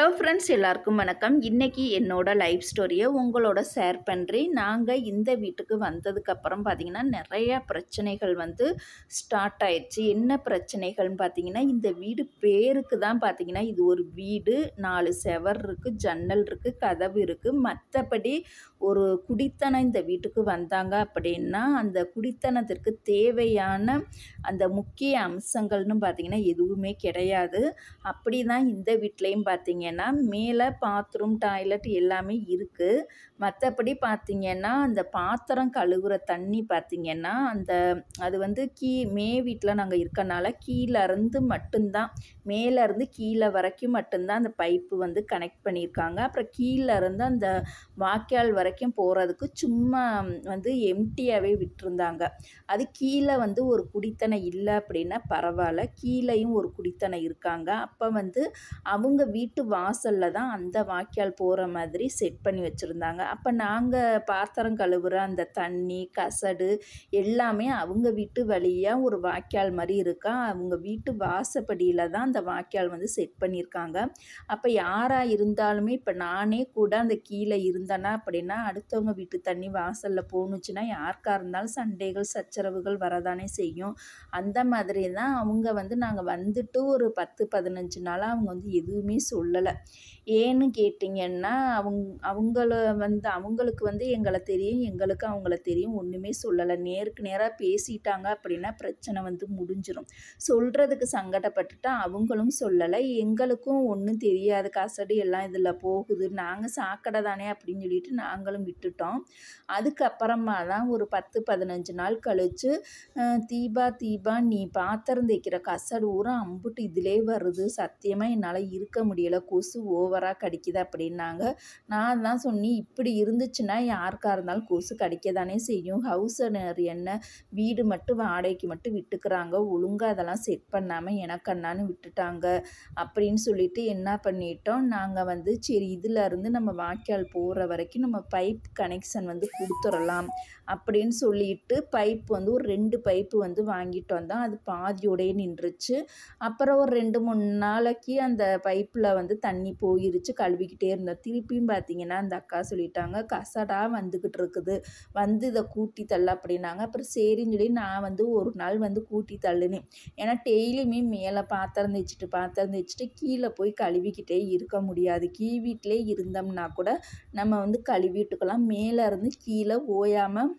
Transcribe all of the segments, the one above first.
friends எல்லாருக்கும் வணக்கம் இன்றைக்கி என்னோட லைஃப் ஸ்டோரியை உங்களோட ஷேர் பண்ணுறேன் நாங்கள் இந்த வீட்டுக்கு வந்ததுக்கப்புறம் பார்த்திங்கன்னா நிறைய பிரச்சனைகள் வந்து ஸ்டார்ட் ஆயிடுச்சு என்ன பிரச்சனைகள்னு பார்த்தீங்கன்னா இந்த வீடு பேருக்கு தான் பார்த்தீங்கன்னா இது ஒரு வீடு நாலு செவர் இருக்குது ஜன்னல் இருக்குது கதவு இருக்குது மற்றபடி ஒரு குடித்தனம் இந்த வீட்டுக்கு வந்தாங்க அப்படின்னா அந்த குடித்தனத்திற்கு தேவையான அந்த முக்கிய அம்சங்கள்னு பார்த்திங்கன்னா எதுவுமே கிடையாது அப்படி தான் இந்த வீட்லேயும் பார்த்தீங்கன்னா மேலே பாத்ரூம் டாய்லெட் எல்லாமே இருக்குது மற்றபடி பார்த்தீங்கன்னா அந்த பாத்திரம் கழுவுற தண்ணி பார்த்தீங்கன்னா அந்த அது வந்து கீ மே வீட்டில் நாங்கள் இருக்கனால கீழே இருந்து மட்டும்தான் மேலேருந்து கீழே வரைக்கும் மட்டும்தான் அந்த பைப்பு வந்து கனெக்ட் பண்ணியிருக்காங்க அப்புறம் கீழே இருந்து அந்த வாய்க்கால் வரைக்கும் போகிறதுக்கு சும்மா வந்து எம்டியாகவே விட்டுருந்தாங்க அது கீழே வந்து ஒரு குடித்தனை இல்லை அப்படின்னா பரவாயில்ல கீழேயும் ஒரு குடித்தனை இருக்காங்க அப்போ வந்து அவங்க வீட்டு வாசலில் தான் அந்த வாய்க்கால் போகிற மாதிரி செட் பண்ணி வச்சுருந்தாங்க அப்போ நாங்கள் பாத்திரம் கழுவுற அந்த தண்ணி கசடு எல்லாமே அவங்க வீட்டு வழியாக ஒரு வாய்க்கால் மாதிரி இருக்கா அவங்க வீட்டு வாசப்படியில் தான் அந்த வாய்க்கால் வந்து செட் பண்ணியிருக்காங்க அப்போ யாராக இருந்தாலுமே இப்போ நானே கூட அந்த கீழே இருந்தேன்னா அப்படின்னா அடுத்தவங்க வீட்டு தண்ணி வாசலில் போணுச்சுன்னா யாருக்காக இருந்தாலும் சண்டைகள் சச்சரவுகள் வரதானே செய்யும் அந்த மாதிரி தான் அவங்க வந்து நாங்கள் வந்துட்டு ஒரு பத்து பதினஞ்சு நாளாக அவங்க வந்து எதுவுமே சொல்லலை ஏன்னு கேட்டிங்கன்னா அவங்க அவங்கள வந்து அவங்களுக்கு வந்து எங்களை தெரியும் எங்களுக்கு அவங்கள தெரியும் ஒன்றுமே சொல்லலை நேருக்கு நேராக பேசிட்டாங்க அப்படின்னா பிரச்சனை வந்து முடிஞ்சிடும் சொல்கிறதுக்கு சங்கடப்பட்டுட்டா அவங்களும் சொல்லலை எங்களுக்கும் ஒன்றும் தெரியாது கசடு எல்லாம் இதில் போகுது நாங்கள் சாக்கடை தானே அப்படின்னு சொல்லிட்டு நாங்களும் விட்டுட்டோம் அதுக்கப்புறமா தான் ஒரு பத்து பதினஞ்சு நாள் கழித்து தீபா தீபா நீ பாத்திரம் தேய்க்கிற கசடு ஊரா அம்புட்டு இதிலே வருது சத்தியமாக என்னால் இருக்க முடியலை கொசு ஓவராக கடிக்குது அப்படின்னாங்க நான் தான் சொன்னி இப்படி இருந்துச்சுன்னா யாருக்காக இருந்தாலும் கொசு கடிக்க தானே செய்யும் ஹவுஸ் ஓனர் என்ன வீடு மட்டும் வாடகைக்கு மட்டும் விட்டுக்கிறாங்க ஒழுங்காக அதெல்லாம் செட் பண்ணாமல் எனக்கண்ணான்னு விட்டுட்டாங்க அப்படின்னு சொல்லிட்டு என்ன பண்ணிட்டோம் நாங்கள் வந்து சரி இதில் இருந்து நம்ம வாய்க்கால் போகிற வரைக்கும் நம்ம பைப் கனெக்ஷன் வந்து கொடுத்துடலாம் அப்படின்னு சொல்லிட்டு பைப் வந்து ஒரு ரெண்டு பைப்பு வந்து வாங்கிட்டு வந்தோம் அது பாதியோடயே நின்றுச்சு அப்புறம் ஒரு ரெண்டு மூணு நாளைக்கு அந்த பைப்பில் வந்து தண்ணி போயிருச்சு கழுவிக்கிட்டே இருந்தோம் திருப்பியும் பார்த்தீங்கன்னா அந்த அக்கா சொல்லிட்டாங்க கசடா வந்துக்கிட்டு இருக்குது வந்து இதை கூட்டி தள்ள அப்படின்னாங்க அப்புறம் சரின்னு சொல்லி நான் வந்து ஒரு நாள் வந்து கூட்டி தள்ளுனேன் ஏன்னா டெய்லியுமே மேலே பாத்திரம் தேய்ச்சிட்டு பாத்திரம் தேய்ச்சிட்டு கீழே போய் கழுவிக்கிட்டே இருக்க முடியாது கீ வீட்டிலே இருந்தோம்னா கூட நம்ம வந்து கழுவிட்டுக்கலாம் மேலே இருந்து கீழே ஓயாமல்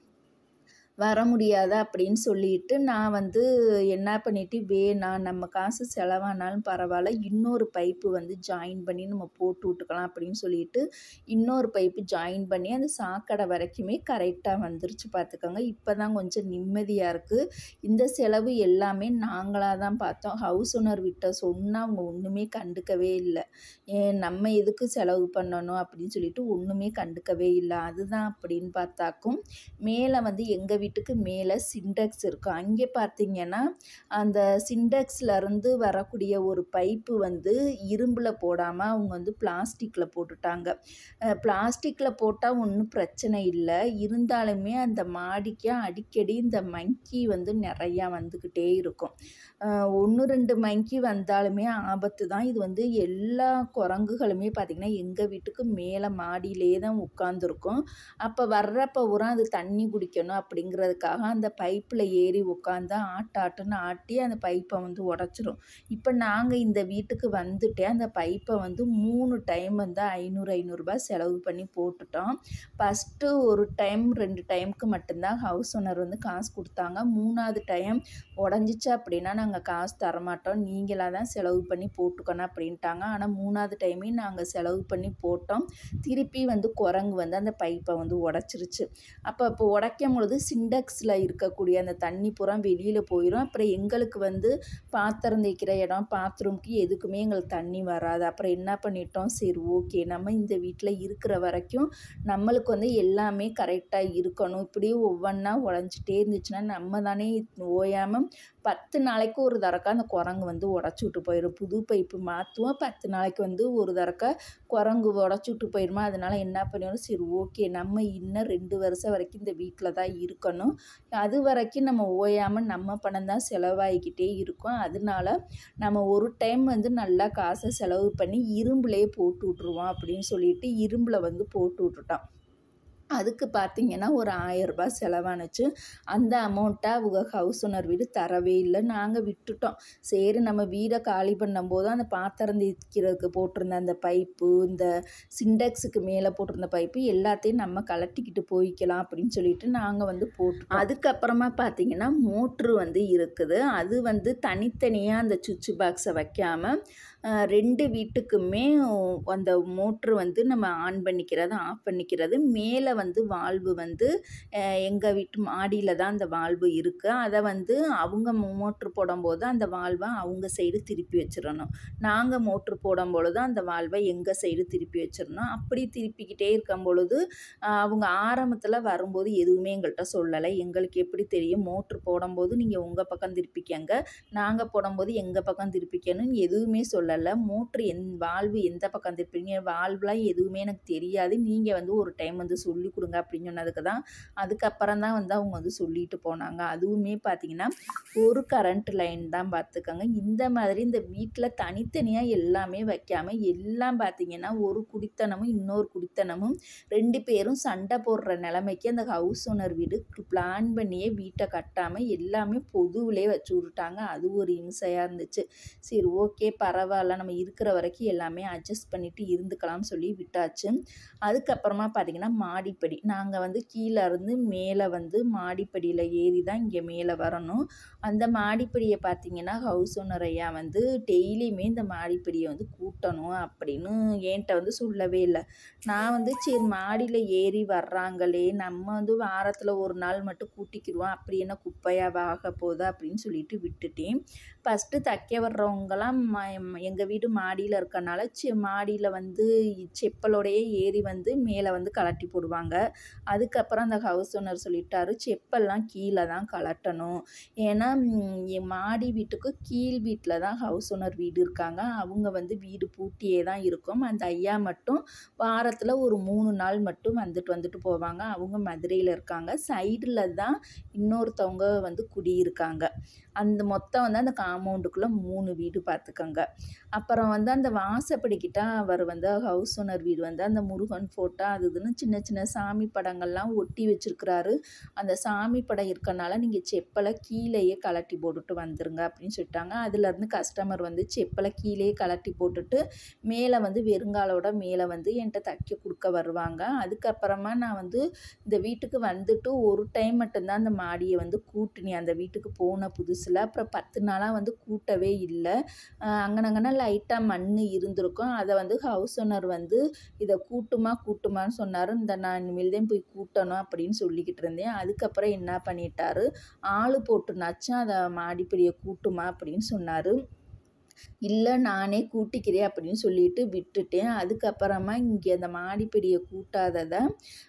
வர முடியாது அப்படின்னு சொல்லிட்டு நான் வந்து என்ன பண்ணிட்டு வேணாம் நம்ம காசு செலவானாலும் பரவாயில்ல இன்னொரு பைப்பு வந்து ஜாயின் பண்ணி நம்ம போட்டு விட்டுக்கலாம் அப்படின்னு சொல்லிட்டு இன்னொரு பைப்பு ஜாயின் பண்ணி அந்த சாக்கடை வரைக்குமே கரெக்டாக வந்துருச்சு பார்த்துக்கோங்க இப்போ தான் கொஞ்சம் நிம்மதியாக இருக்குது இந்த செலவு எல்லாமே நாங்களாக தான் பார்த்தோம் ஹவுஸ் ஓனர் விட்ட சொன்னால் அவங்க ஒன்றுமே கண்டுக்கவே இல்லை ஏன் நம்ம எதுக்கு செலவு பண்ணணும் அப்படின்னு சொல்லிட்டு ஒன்றுமே கண்டுக்கவே இல்லை அதுதான் அப்படின்னு பார்த்தாக்கும் மேலே வந்து எங்கள் வீட்டுக்கு மேலே சிண்டெக்ஸ் இருக்கும் அங்கே பார்த்தீங்கன்னா அந்த சிண்டெக்ஸ்லேருந்து வரக்கூடிய ஒரு பைப்பு வந்து இரும்பில் போடாமல் அவங்க வந்து பிளாஸ்டிக்கில் போட்டுட்டாங்க பிளாஸ்டிக்கில் போட்டால் ஒன்றும் பிரச்சனை இல்லை இருந்தாலுமே அந்த மாடிக்கு அடிக்கடி இந்த மங்கி வந்து நிறையா வந்துக்கிட்டே இருக்கும் ஒன்று ரெண்டு மங்கி வந்தாலுமே ஆபத்து தான் இது வந்து எல்லா குரங்குகளுமே பார்த்திங்கன்னா எங்கள் வீட்டுக்கு மேலே மாடியிலே தான் உட்காந்துருக்கும் அப்போ வர்றப்போ உரம் அது தண்ணி குடிக்கணும் அப்படிங்கிறதுக்காக அந்த பைப்பில் ஏறி உட்காந்து ஆட்டாட்டுன்னு ஆட்டி அந்த பைப்பை வந்து உடச்சிரும் இப்போ நாங்கள் இந்த வீட்டுக்கு வந்துட்டே அந்த பைப்பை வந்து மூணு டைம் வந்து ஐநூறு ஐநூறுரூபா செலவு பண்ணி போட்டுட்டோம் ஃபஸ்ட்டு ஒரு டைம் ரெண்டு டைமுக்கு மட்டும்தான் ஹவுஸ் ஓனர் வந்து காசு கொடுத்தாங்க மூணாவது டைம் உடஞ்சிச்சு அப்படின்னா நாங்கள் காசு தரமாட்டோம் நீங்களாக தான் செலவு பண்ணி போட்டுக்கணும் அப்படின்ட்டாங்க ஆனால் மூணாவது டைமே நாங்கள் செலவு பண்ணி போட்டோம் திருப்பி வந்து குரங்கு வந்து அந்த பைப்பை வந்து உடச்சிருச்சு அப்போ இப்போ உடைக்கும் பொழுது சிண்டெக்ஸில் இருக்கக்கூடிய அந்த தண்ணி பூரா வெளியில் போயிடும் அப்புறம் எங்களுக்கு வந்து பாத்திரம் தேய்க்கிற இடம் பாத்ரூம்க்கு எதுக்குமே எங்களுக்கு தண்ணி வராது அப்புறம் என்ன பண்ணிட்டோம் சரி ஓகே நம்ம இந்த வீட்டில் இருக்கிற வரைக்கும் நம்மளுக்கு வந்து எல்லாமே கரெக்டாக இருக்கணும் இப்படியே ஒவ்வொன்றா உடஞ்சிட்டே இருந்துச்சுன்னா நம்ம தானே ஓயாமல் பத்து நாளைக்கு ஒரு தடக்கா அந்த குரங்கு வந்து உடச்சி விட்டு போயிடும் புது பைப்பு மாற்றுவோம் பத்து நாளைக்கு வந்து ஒரு தடக்கா குரங்கு உடச்சி விட்டு போயிடுமா அதனால என்ன பண்ணிடணும் சரி ஓகே நம்ம இன்னும் ரெண்டு வருஷம் வரைக்கும் இந்த வீட்டில் தான் இருக்கணும் அது வரைக்கும் நம்ம ஓயாமல் நம்ம பணம் தான் செலவாகிக்கிட்டே இருக்கும் அதனால நம்ம ஒரு டைம் வந்து நல்லா காசை செலவு பண்ணி இரும்புலேயே போட்டு விட்ருவோம் அப்படின்னு சொல்லிட்டு இரும்பில் வந்து போட்டு விட்டுட்டோம் அதுக்கு பார்த்திங்கன்னா ஒரு ஆயரூபா செலவானுச்சு அந்த அமௌண்ட்டை அவங்க ஹவுஸ் ஓனர் வீடு தரவே இல்லை நாங்கள் விட்டுட்டோம் சரி நம்ம வீடை காலி பண்ணும்போது அந்த பாத்திரம் தேய்க்கிறதுக்கு போட்டிருந்த அந்த பைப்பு இந்த சிண்டெக்ஸுக்கு மேலே போட்டிருந்த பைப்பு எல்லாத்தையும் நம்ம கலட்டிக்கிட்டு போய்க்கலாம் அப்படின்னு சொல்லிட்டு நாங்கள் வந்து போட்டு அதுக்கப்புறமா பார்த்திங்கன்னா மோட்ரு வந்து இருக்குது அது வந்து தனித்தனியாக அந்த சுவிட்ச் பாக்ஸை வைக்காமல் ரெண்டு வீட்டுக்குமே அந்த மோட்ரு வந்து நம்ம ஆன் பண்ணிக்கிறது ஆஃப் பண்ணிக்கிறது மேலே வந்து வால்வு வந்து எங்கள் வீட்டு மாடியில் தான் அந்த வால்வு இருக்குது அதை வந்து அவங்க மோட்ரு போடும்போது அந்த வால்வை அவங்க சைடு திருப்பி வச்சிடணும் நாங்கள் மோட்ரு போடும் பொழுது அந்த வால்வை எங்கள் சைடு திருப்பி வச்சிடணும் அப்படி திருப்பிக்கிட்டே இருக்கும் பொழுது அவங்க ஆரம்பத்தில் வரும்போது எதுவுமே எங்கள்கிட்ட சொல்லலை எங்களுக்கு எப்படி தெரியும் மோட்ரு போடும்போது நீங்கள் உங்கள் பக்கம் திருப்பிக்கங்க நாங்கள் போடும்போது எங்கள் பக்கம் திருப்பிக்கணும் எதுவுமே சொல்லலை மோட்ரு எந் வால்வு எந்த பக்கம் திருப்பிங்க வால்வுலாம் எதுவுமே எனக்கு தெரியாது நீங்கள் வந்து ஒரு டைம் வந்து சொல்லி கொடுங்க அப்படின்னு சொன்னதுக்கு தான் அதுக்கப்புறம் தான் வந்து அவங்க வந்து சொல்லிட்டு போனாங்க அதுவுமே பார்த்தீங்கன்னா ஒரு கரண்ட் லைன் தான் பார்த்துக்கோங்க இந்த மாதிரி இந்த வீட்டில் தனித்தனியாக எல்லாமே வைக்காமல் எல்லாம் பார்த்தீங்கன்னா ஒரு குடித்தனமும் இன்னொரு குடித்தனமும் ரெண்டு பேரும் சண்டை போடுற நிலைமைக்கு அந்த ஹவுஸ் ஓனர் வீடு பிளான் பண்ணியே வீட்டை கட்டாமல் எல்லாமே பொதுவிலே வச்சு விட்டுட்டாங்க அது ஒரு இம்சையாக இருந்துச்சு சரி ஓகே பரவாயில்ல நம்ம இருக்கிற வரைக்கும் எல்லாமே அட்ஜஸ்ட் பண்ணிட்டு இருந்துக்கலாம்னு சொல்லி விட்டாச்சு அதுக்கப்புறமா பார்த்திங்கன்னா மாடிப்படி நாங்கள் வந்து கீழே இருந்து மேலே வந்து மாடிப்படியில் ஏறி தான் இங்கே மேலே வரணும் அந்த மாடிப்படியை பார்த்திங்கன்னா ஹவுஸ் ஓனர் ஐயா வந்து டெய்லியுமே இந்த மாடிப்படியை வந்து கூட்டணும் அப்படின்னு என்கிட்ட வந்து சொல்லவே இல்லை நான் வந்து சரி மாடியில் ஏறி வர்றாங்களே நம்ம வந்து வாரத்தில் ஒரு நாள் மட்டும் கூட்டிக்கிடுவோம் அப்படி என்ன குப்பையாக ஆக போகுது அப்படின்னு சொல்லிட்டு விட்டுட்டேன் ஃபஸ்ட்டு தைக்க வர்றவங்கலாம் எங்கள் வீடு மாடியில் இருக்கனால சி மாடியில் வந்து செப்பலோடையே ஏறி வந்து மேலே வந்து கலட்டி போடுவாங்க அதுக்கப்புறம் அந்த ஹவுஸ் ஓனர் சொல்லிட்டாரு செப்பல்லாம் கீழே தான் கலட்டணும் ஏன்னா என் மாடி வீட்டுக்கு கீழ் வீட்டில் தான் ஹவுஸ் ஓனர் வீடு இருக்காங்க அவங்க வந்து வீடு பூட்டியே தான் இருக்கும் அந்த ஐயா மட்டும் வாரத்தில் ஒரு மூணு நாள் மட்டும் வந்துட்டு வந்துட்டு போவாங்க அவங்க மதுரையில் இருக்காங்க சைடில் தான் இன்னொருத்தவங்க வந்து குடியிருக்காங்க அந்த மொத்தம் வந்து அந்த காம்பவுண்டுக்குள்ளே மூணு வீடு பார்த்துக்கோங்க அப்புறம் வந்து அந்த வாசப்படிக்கிட்ட அவர் வந்து ஹவுஸ் ஓனர் வீடு வந்து அந்த முருகன் ஃபோட்டோ அது இதுன்னு சின்ன சின்ன சாமி படங்கள்லாம் ஒட்டி வச்சுருக்கிறாரு அந்த சாமி படம் இருக்கனால நீங்கள் செப்பலை கீழேயே கலட்டி போட்டுட்டு வந்துருங்க அப்படின்னு சொல்லிட்டாங்க அதுலேருந்து கஸ்டமர் வந்து செப்பலை கீழேயே கலட்டி போட்டுட்டு மேலே வந்து வெறுங்காலோட மேலே வந்து என்கிட்ட தைக்க கொடுக்க வருவாங்க அதுக்கப்புறமா நான் வந்து இந்த வீட்டுக்கு வந்துட்டு ஒரு டைம் மட்டும்தான் அந்த மாடியை வந்து கூட்டினி அந்த வீட்டுக்கு போன புதுசில் அப்புறம் பத்து நாளாக வந்து கூட்டவே இல்லை அங்கனங்கன்னா லைட்டாக மண் இருந்திருக்கும் அதை வந்து ஹவுஸ் ஓனர் வந்து இதை கூட்டுமா கூட்டுமான்னு சொன்னார் இந்த நான் இனிமேல் தான் போய் கூட்டணும் அப்படின்னு சொல்லிக்கிட்டு இருந்தேன் அதுக்கப்புறம் என்ன பண்ணிட்டாரு ஆள் போட்டுனாச்சும் அதை மாடிப்படியை கூட்டுமா அப்படின்னு சொன்னார் இல்லை நானே கூட்டிக்கிறேன் அப்படின்னு சொல்லிட்டு விட்டுட்டேன் அதுக்கப்புறமா இங்கே அந்த மாடிப்படியை கூட்டாததை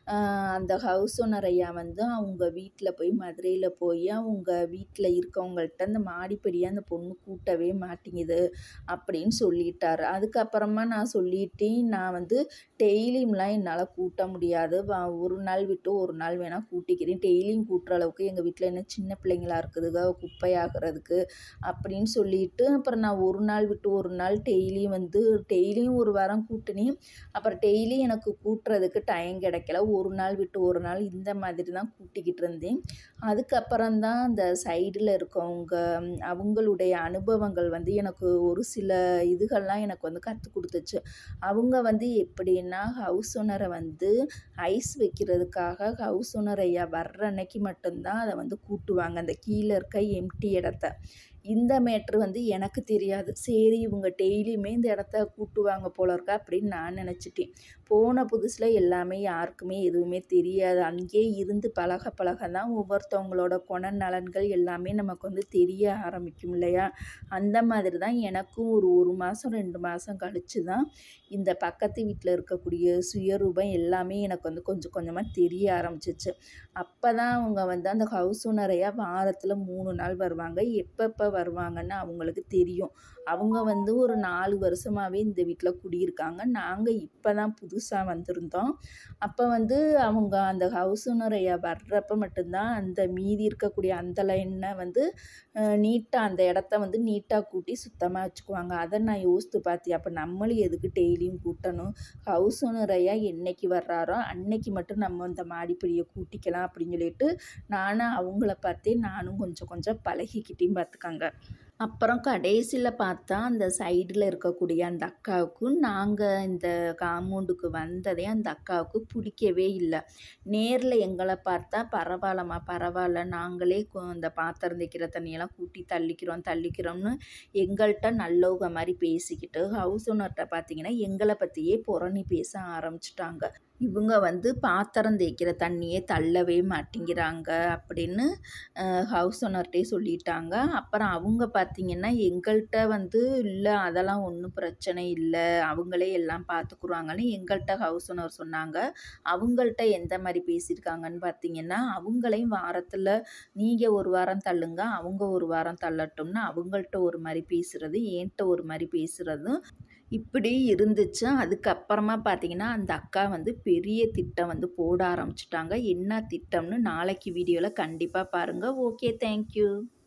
அந்த ஹவுஸ் ஓனர் ஐயா வந்து அவங்க வீட்டில் போய் மதுரையில் போய் அவங்க வீட்டில் இருக்கவங்கள்ட்ட அந்த மாடிப்படியை அந்த பொண்ணு கூட்டவே மாட்டேங்குது அப்படின்னு சொல்லிட்டாரு அதுக்கப்புறமா நான் சொல்லிட்டேன் நான் வந்து டெய்லியும்லாம் என்னால் கூட்ட முடியாது ஒரு நாள் விட்டு ஒரு நாள் வேணால் கூட்டிக்கிறேன் டெய்லியும் கூட்டுற அளவுக்கு எங்கள் வீட்டில் என்ன சின்ன பிள்ளைங்களா இருக்குதுங்க குப்பையாகிறதுக்கு அப்படின்னு சொல்லிட்டு அப்புறம் நான் ஒரு நாள் விட்டு ஒரு நாள் டெய்லியும் வந்து டெய்லியும் ஒரு வாரம் கூட்டினேன் அப்புறம் டெய்லி எனக்கு கூட்டுறதுக்கு டைம் கிடைக்கல ஒரு நாள் விட்டு ஒரு நாள் இந்த மாதிரி தான் கூட்டிக்கிட்டு இருந்தேன் அதுக்கப்புறம் தான் அந்த சைடில் இருக்கவங்க அவங்களுடைய அனுபவங்கள் வந்து எனக்கு ஒரு சில இதுகள்லாம் எனக்கு வந்து கற்றுக் கொடுத்துச்சு அவங்க வந்து எப்படின்னா ஹவுஸ் ஓனரை வந்து ஐஸ் வைக்கிறதுக்காக ஹவுஸ் ஓனர் ஐயா வர்ற அன்னைக்கு மட்டும்தான் அதை வந்து கூட்டுவாங்க அந்த கீழே இருக்க எம்டி இடத்த இந்த மேட்ரு வந்து எனக்கு தெரியாது சரி இவங்க டெய்லியுமே இந்த இடத்த கூட்டுவாங்க போல இருக்கா அப்படின்னு நான் நினச்சிட்டேன் போன புதுசில் எல்லாமே யாருக்குமே எதுவுமே தெரியாது அங்கேயே இருந்து பழக பழக தான் ஒவ்வொருத்தவங்களோட குணநலன்கள் எல்லாமே நமக்கு வந்து தெரிய ஆரம்பிக்கும் இல்லையா அந்த மாதிரி தான் எனக்கும் ஒரு ஒரு மாதம் ரெண்டு மாதம் கழித்து தான் இந்த பக்கத்து வீட்டில் இருக்கக்கூடிய சுயரூபம் எல்லாமே எனக்கு வந்து கொஞ்சம் கொஞ்சமாக தெரிய ஆரம்பிச்சிச்சு அப்போ தான் அவங்க வந்து அந்த ஹவுஸ் ஓனரையாக வாரத்தில் மூணு நாள் வருவாங்க எப்பப்போ வருவாங்கன்னு அவங்களுக்கு தெரியும் அவங்க வந்து ஒரு நாலு வருஷமாகவே இந்த வீட்டில் குடியிருக்காங்க நாங்கள் இப்போ தான் புதுசாக வந்திருந்தோம் அப்போ வந்து அவங்க அந்த ஹவுஸ் ஓனரையா வர்றப்ப மட்டும்தான் அந்த மீதி இருக்கக்கூடிய அந்த லைனை வந்து நீட்டாக அந்த இடத்த வந்து நீட்டாக கூட்டி சுத்தமாக வச்சுக்குவாங்க அதை நான் யோசித்து பார்த்தேன் அப்போ நம்மளும் எதுக்கு டெய்லியும் கூட்டணும் ஹவுஸ் ஓனரையா என்னைக்கு வர்றாரோ அன்னைக்கு மட்டும் நம்ம அந்த மாடிப்படியை கூட்டிக்கலாம் அப்படின்னு சொல்லிட்டு நானும் அவங்கள பார்த்தே நானும் கொஞ்சம் கொஞ்சம் பழகிக்கிட்டேன் பார்த்துக்கங்க அப்புறம் கடைசியில் பார்த்தா அந்த சைடில் இருக்கக்கூடிய அந்த அக்காவுக்கும் நாங்கள் இந்த காம்பவுண்டுக்கு வந்ததே அந்த அக்காவுக்கு பிடிக்கவே இல்லை நேரில் எங்களை பார்த்தா பரவாயில்லம்மா பரவாயில்ல நாங்களே இந்த பாத்திரம் தைக்கிற தண்ணியெல்லாம் கூட்டி தள்ளிக்கிறோம் தள்ளிக்கிறோம்னு எங்கள்கிட்ட நல்லவங்க மாதிரி பேசிக்கிட்டு ஹவுஸ் ஓனர்கிட்ட பார்த்தீங்கன்னா எங்களை பற்றியே புறணி பேச ஆரம்பிச்சிட்டாங்க இவங்க வந்து பாத்திரம் தேய்க்கிற தண்ணியே தள்ளவே மாட்டேங்கிறாங்க அப்படின்னு ஹவுஸ் ஓனர்கிட்டே சொல்லிட்டாங்க அப்புறம் அவங்க பார்த்திங்கன்னா எங்கள்கிட்ட வந்து இல்லை அதெல்லாம் ஒன்றும் பிரச்சனை இல்லை அவங்களே எல்லாம் பார்த்துக்குருவாங்கன்னு எங்கள்கிட்ட ஹவுஸ் ஓனர் சொன்னாங்க அவங்கள்ட்ட எந்த மாதிரி பேசியிருக்காங்கன்னு பார்த்தீங்கன்னா அவங்களையும் வாரத்தில் நீங்கள் ஒரு வாரம் தள்ளுங்க அவங்க ஒரு வாரம் தள்ளட்டும்னு அவங்கள்ட்ட ஒரு மாதிரி பேசுகிறது என்கிட்ட ஒரு மாதிரி பேசுகிறதும் இப்படி இருந்துச்சு அதுக்கப்புறமா பார்த்தீங்கன்னா அந்த அக்கா வந்து பெரிய திட்டம் வந்து போட ஆரம்பிச்சிட்டாங்க என்ன திட்டம்னு நாளைக்கு வீடியோவில் கண்டிப்பாக பாருங்கள் ஓகே தேங்க்யூ